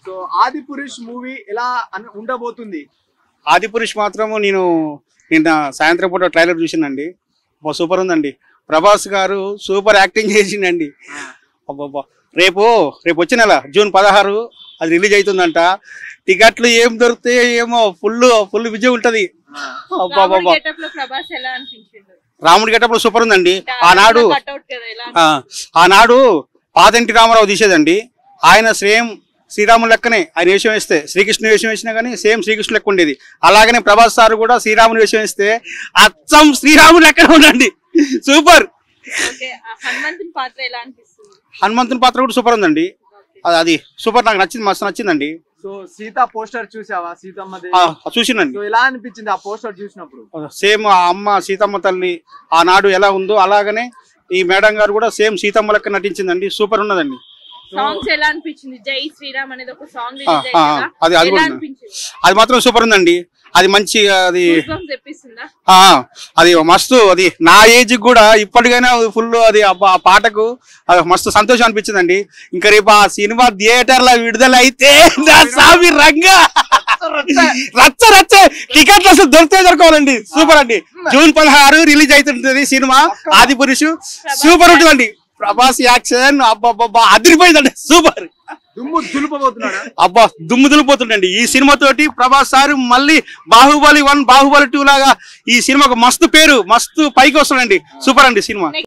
so ఆది పురుష్ movie ఎలా అన్- ఉండబోతుంది ఆది పురుష్ మాత్రము నేను నిన్న సాయంత్రం పూట ట్రైలర్ చూసినండి అబ్బా, సూపర్ ఉందండి ప్రభాస్ గారు సూపర్ యాక్టింగ్ చేసిండండి అబ్బబ్బా రేపు రేపు వచ్చే నెల జూన్ పదహారు అది రిలీజ్ అవుతుందంట టికెట్లు ఏం దొరుకుతాయో ఏమో ఫుల్ ఫుల్ విజయం ఉంటది అబ్బాబాబా గెటప్ లో ప్రభాస్ ఎలా అనిపించింది రాముడి గెటప్లో సూపర్ ఉందండి ఆనాడు కట్అవుట్ కదా ఎలా ఆ, ఆనాడు పాదంటి రామారావు తీసేదండి ఆయన సేమ్ శ్రీరాముడు లెక్కనే ఆయన వేషం వేస్తే శ్రీకృష్ణ వేషం వేసినా కానీ సేమ్ శ్రీకృష్ణ లెక్క ఉండేది అలాగనే ప్రభాస్ సార్ కూడా శ్రీరాముని వేషం వేస్తే అచ్చం శ్రీరాముడు లెక్కనే ఉండండి సూపర్ ఓకే హనుమంతుని పాత్ర ఎలా అనిపిస్తుంది హనుమంతుని పాత్ర కూడా సూపర్ ఉందండి అది- అది సూపర్ నాకు నచ్చింది మస్తు నచ్చిందండి సో సీత పోస్టర్ చూసావా సీతమ్మ ఆ, చూసినండి సో ఎలా అనిపించింది ఆ పోస్టర్ చూసినప్పుడు సేమ్ ఆ అమ్మ సీతమ్మ తల్లి ఆనాడు ఎలా ఉందో అలాగనే ఈ మేడం గారు కూడా సేమ్ సీతమ్మ లెక్క నటించిందండి సూపర్ ఉన్నదండి సాంగ్స్ ఎలా అనిపించింది జై శ్రీరామ్ అనేది ఒక సాంగ్ ఆ, రిలీజ్ ఆ, అయింది కదా అది అది ఎలా కూడా అనిపించింది అది మాత్రం సూపర్ ఉందండి అది మంచి అది Goosebumps తెప్పిస్తుందా ఆ అది మస్తు అది నా ఏజ్ కూడా ఇప్పటికైనా ఫుల్ అది అబ్బా ఆ పాటకు అది మస్తు సంతోషం అనిపించిందండి ఇంకా రేపు ఆ సినిమా థియేటర్ లో విడుదల అయితే నా సామి రంగా రచ్చ రచ్చ టికెట్లు అసలు దొరికితే దొరకవాలండి సూపర్ అండి జూన్ పదహారు రిలీజ్ అవుతుంటది సినిమా ఆది పురుషు సూపర్ ఉంటుందండి ప్రభాస్ యాక్షన్ అబ్బా అదిరిపోయిందండి సూపర్ దుమ్ము దులుపబోతున్నాడా అబ్బా దుమ్ము దులిపోతుండండి ఈ సినిమా తోటి ప్రభాస్ సార్ మళ్ళీ బాహుబలి వన్ బాహుబలి టూ లాగా ఈ సినిమాకు మస్తు పేరు మస్తు పైకి వస్తుందండి సూపర్ అండి సినిమా